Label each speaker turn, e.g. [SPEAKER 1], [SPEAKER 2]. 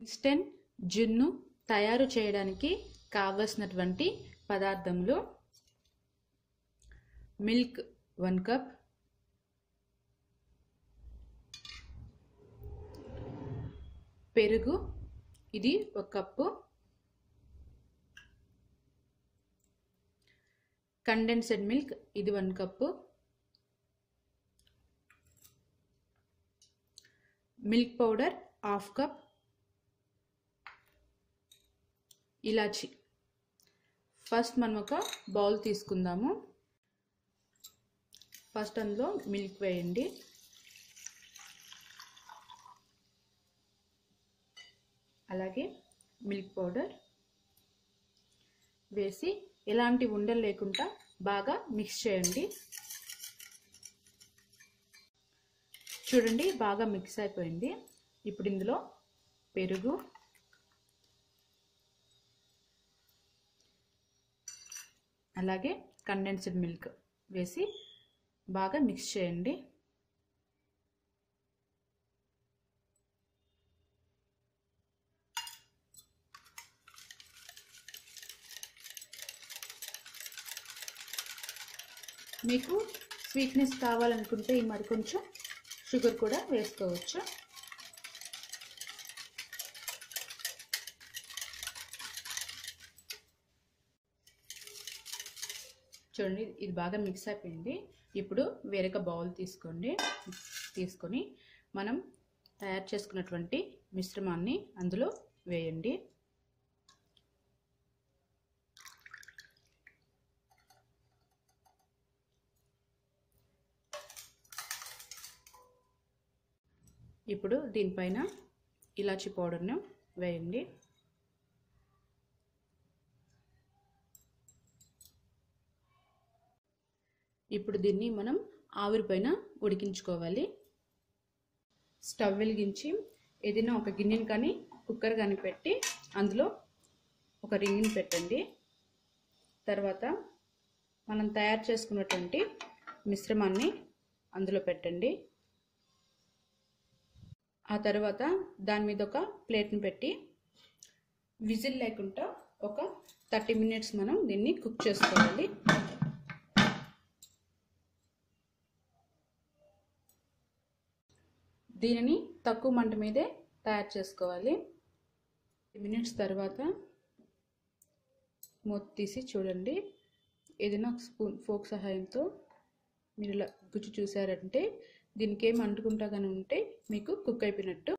[SPEAKER 1] instant జున్ను తయారు చేయడానికి కావలసినటువంటి పదార్థములు మిల్క్ వన్ కప్ పెరుగు ఇది ఒక కప్పు కండెన్స్డ్ మిల్క్ ఇది one cup milk powder half cup ఇలాచి ఫస్ట్ మనం ఒక బౌల్ తీసుకుందాము ఫస్ట్ అందులో మిల్క్ వేయండి అలాగే మిల్క్ పౌడర్ వేసి ఎలాంటి ఉండలు లేకుండా బాగా మిక్స్ చేయండి చూడండి బాగా మిక్స్ అయిపోయింది ఇప్పుడు ఇందులో పెరుగు అలాగే కండెన్స్డ్ మిల్క్ వేసి బాగా మిక్స్ చేయండి మీకు స్వీట్నెస్ కావాలనుకుంటే మరి కొంచెం షుగర్ కూడా వేసుకోవచ్చు చూడండి ఇది బాగా మిక్స్ అయిపోయింది ఇప్పుడు వేరొక బౌల్ తీసుకోండి తీసుకొని మనం తయారు చేసుకున్నటువంటి మిశ్రమాన్ని అందులో వేయండి ఇప్పుడు దీనిపైన ఇలాచి పౌడర్ను వేయండి ఇప్పుడు దీన్ని మనం ఆవిరిపైన ఉడికించుకోవాలి స్టవ్ వెలిగించి ఏదైనా ఒక గిన్నెని కానీ కుక్కర్ కానీ పెట్టి అందులో ఒక రింగిని పెట్టండి తర్వాత మనం తయారు చేసుకున్నటువంటి మిశ్రమాన్ని అందులో పెట్టండి ఆ తర్వాత దాని మీద ఒక ప్లేట్ని పెట్టి విజిల్ లేకుండా ఒక థర్టీ మినిట్స్ మనం దీన్ని కుక్ చేసుకోవాలి దీనిని తక్కువ మంట మీదే తయారు చేసుకోవాలి మినిట్స్ తర్వాత మూత తీసి చూడండి ఏదైనా స్పూన్ ఫోక్ సహాయంతో మీరు ఇలా గుజ్జు చూసారంటే దీనికి ఏం అంటుకుంటా కానీ ఉంటే మీకు కుక్ అయిపోయినట్టు